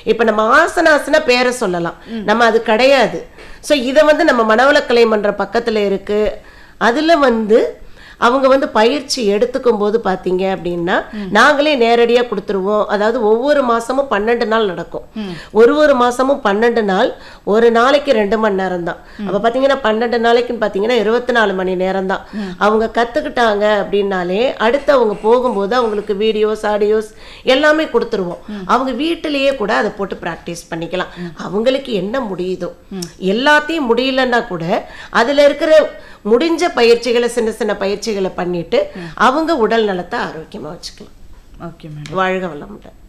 இப்ப நம்ம ஆசனாசன பேரை சொல்லலாம் நம்ம அது கிடையாது ஸோ இதை வந்து நம்ம மனவளக்கலை மன்ற பக்கத்துல இருக்கு அதுல வந்து அவங்க வந்து பயிற்சி எடுத்துக்கும் போது பார்த்தீங்க அப்படின்னா நாங்களே நேரடியாக கொடுத்துருவோம் அதாவது ஒவ்வொரு மாசமும் பன்னெண்டு நாள் நடக்கும் ஒரு ஒரு மாசமும் பன்னெண்டு நாள் ஒரு நாளைக்கு ரெண்டு மணி நேரம் தான் அப்போ பார்த்தீங்கன்னா பன்னெண்டு நாளைக்குன்னு பார்த்தீங்கன்னா இருபத்தி நாலு மணி நேரம் தான் அவங்க கற்றுக்கிட்டாங்க அப்படின்னாலே அடுத்து அவங்க போகும்போது அவங்களுக்கு வீடியோஸ் ஆடியோஸ் எல்லாமே கொடுத்துருவோம் அவங்க வீட்டிலேயே கூட அதை போட்டு ப்ராக்டிஸ் பண்ணிக்கலாம் அவங்களுக்கு என்ன முடியுதோ எல்லாத்தையும் முடியலன்னா கூட அதுல இருக்கிற முடிஞ்ச பயிற்சிகளை சின்ன சின்ன பயிற்சிகளை பண்ணிட்டு அவங்க உடல் நலத்தை ஆரோக்கியமா வச்சுக்கலாம் ஓகே மேடம் வாழ்க வளமுடன்